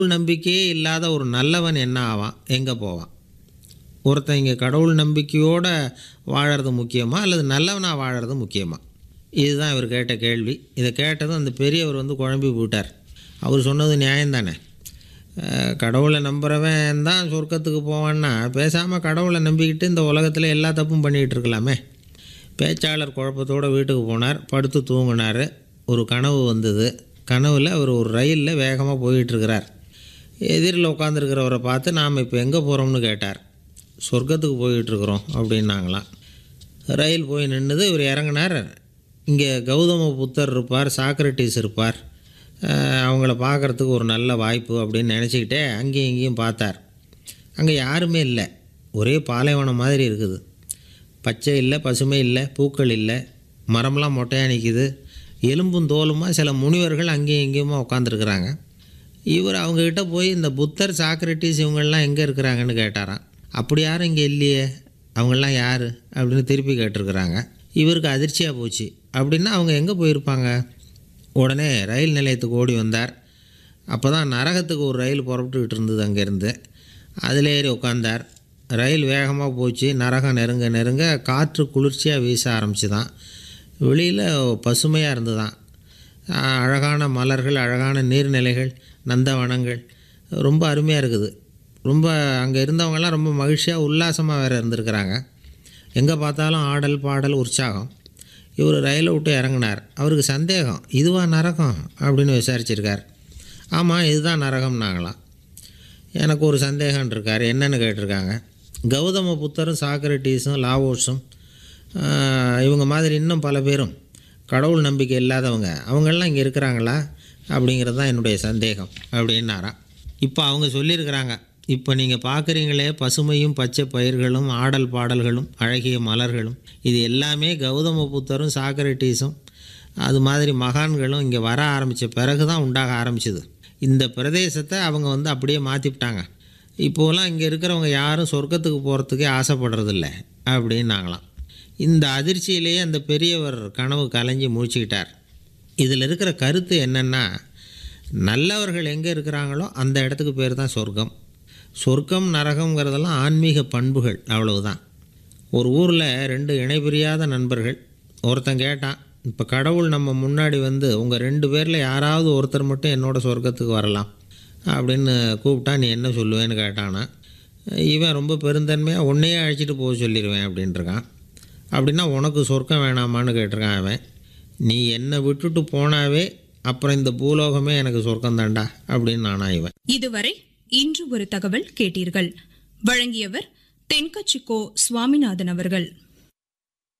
கடவுள் நம்பிக்கையே இல்லாத ஒரு நல்லவன் என்ன ஆவான் எங்கே போவான் ஒருத்தன் இங்கே கடவுள் நம்பிக்கையோடு வாழறது முக்கியமா அல்லது நல்லவனாக வாழறது முக்கியமா இதுதான் இவர் கேட்ட கேள்வி இதை கேட்டதும் அந்த பெரியவர் வந்து குழம்பி போட்டார் அவர் சொன்னது நியாயம்தானே அஹ், கடவுளை நம்புகிறவன் தான் சொர்க்கத்துக்கு போவான்னா பேசாமல் கடவுளை நம்பிக்கிட்டு இந்த உலகத்தில் எல்லா தப்பும் பண்ணிகிட்டு இருக்கலாமே பேச்சாளர் குழப்பத்தோடு வீட்டுக்கு போனார் படுத்து தூங்கினார் ஒரு கனவு வந்தது கனவில் அவர் ஒரு ரயிலில் வேகமாக போயிட்டுருக்கிறார் எதிரில் உட்காந்துருக்கிறவரை பார்த்து நாம் இப்போ எங்கே போகிறோம்னு கேட்டார் சொர்க்கத்துக்கு போயிட்டுருக்குறோம் அப்படின்னாங்களாம் ரயில் போய் நின்றுது இவர் இறங்கினார் இங்கே கௌதம புத்தர் இருப்பார் சாக்ரட்டிஸ் இருப்பார் அஹ் அவங்கள பார்க்குறதுக்கு ஒரு நல்ல வாய்ப்பு அப்படின்னு நினச்சிக்கிட்டே அங்கேயும் இங்கேயும் பார்த்தார் அங்கே யாருமே இல்லை ஒரே பாலைவனம் மாதிரி இருக்குது பச்சை இல்லை பசுமை இல்லை பூக்கள் இல்லை மரம்லாம் மொட்டையாக நிற்கிது எலும்பும் தோலுமா சில முனிவர்கள் அங்கேயும் இங்கேயுமா உட்காந்துருக்குறாங்க இவர் அவங்கக்கிட்ட போய் இந்த புத்தர் சாக்ரட்டிஸ் இவங்கெல்லாம் எங்கே இருக்கிறாங்கன்னு கேட்டாராம் அப்படி யாரும் இங்கே இல்லையே அவங்கெல்லாம் யார் அப்படின்னு திருப்பி கேட்டிருக்கிறாங்க இவருக்கு அதிர்ச்சியாக போச்சு அப்படின்னா அவங்க எங்கே போயிருப்பாங்க உடனே ரயில் நிலையத்துக்கு ஓடி வந்தார் அப்போ தான் நரகத்துக்கு ஒரு ரயில் புறப்பட்டுக்கிட்டு இருந்தது அங்கேருந்து அதில் ஏறி உட்காந்தார் ரயில் வேகமாக போச்சு நரகம் நெருங்க நெருங்க காற்று குளிர்ச்சியாக வீச ஆரம்பிச்சுதான் வெளியில் பசுமையாக இருந்துதான் ஆஹ் அழகான மலர்கள் அழகான நீர்நிலைகள் நந்தவனங்கள் ரொம்ப அருமையாக இருக்குது ரொம்ப அங்கே இருந்தவங்கெல்லாம் ரொம்ப மகிழ்ச்சியாக உல்லாசமாக வேறு இருந்திருக்கிறாங்க எங்கே பார்த்தாலும் ஆடல் பாடல் உற்சாகம் இவர் ரயிலை விட்டு இறங்கினார் அவருக்கு சந்தேகம் இதுவா நரகம் அப்படின்னு விசாரிச்சிருக்கார் ஆமாம் இதுதான் நரகம்னாங்களாம் எனக்கு ஒரு சந்தேகம் இருக்கார் என்னன்னு கேட்டிருக்காங்க கௌதம புத்தரும் சாக்ரட்டீஸும் லாவோஸும் ஆஹ், இவங்க மாதிரி இன்னும் பல பேரும் கடவுள் நம்பிக்கை இல்லாதவங்க அவங்கெல்லாம் இங்கே இருக்கிறாங்களா அப்படிங்கிறது தான் என்னுடைய சந்தேகம் அப்படின்னாராம் இப்போ அவங்க சொல்லியிருக்கிறாங்க இப்போ நீங்கள் பார்க்குறீங்களே பசுமையும் பச்சை பயிர்களும் ஆடல் பாடல்களும் அழகிய மலர்களும் இது எல்லாமே கௌதம புத்தரும் சாக்ரட்டீஸும் அது மாதிரி மகான்களும் இங்கே வர ஆரம்பித்த பிறகு தான் உண்டாக ஆரம்பிச்சது இந்த பிரதேசத்தை அவங்க வந்து அப்படியே மாற்றிவிட்டாங்க இப்போலாம் இங்கே இருக்கிறவங்க யாரும் சொர்க்கத்துக்கு போகிறதுக்கே ஆசைப்படுறதில்ல அப்படின்னாங்களாம் இந்த அதிர்ச்சியிலேயே அந்த பெரியவர் கனவு கலைஞ்சி மூழ்ச்சிக்கிட்டார் இதில் இருக்கிற கருத்து என்னென்னா நல்லவர்கள் எங்கே இருக்கிறாங்களோ அந்த இடத்துக்கு பேர் தான் சொர்க்கம் சொர்க்கம் நரகம்ங்கிறதெல்லாம் ஆன்மீக பண்புகள் அவ்வளவுதான் ஒரு ஊரில் ரெண்டு இணைபிரியாத நண்பர்கள் ஒருத்தன் கேட்டான் இப்போ கடவுள் நம்ம முன்னாடி வந்து உங்கள் ரெண்டு பேரில் யாராவது ஒருத்தர் மட்டும் என்னோட சொர்க்கத்துக்கு வரலாம் அப்படின்னு கூப்பிட்டா நீ என்ன சொல்லுவேன்னு கேட்டானா இவன் ரொம்ப பெருந்தன்மையாக உன்னையே அழைச்சிட்டு போக சொல்லிடுவேன் அப்படின்ட்டுருக்கான் அப்படின்னா உனக்கு சொர்க்கம் வேணாமான்னு கேட்டிருக்கான் அவன் நீ என்னை விட்டுட்டு போனாவே அப்புறம் இந்த பூலோகமே எனக்கு சொர்க்கம் தாண்டா அப்படின்னு நானா இவன் இதுவரை இன்று ஒரு தகவல் கேட்டீர்கள் வழங்கியவர் தென்கச்சிக்கோ சுவாமிநாதன் அவர்கள்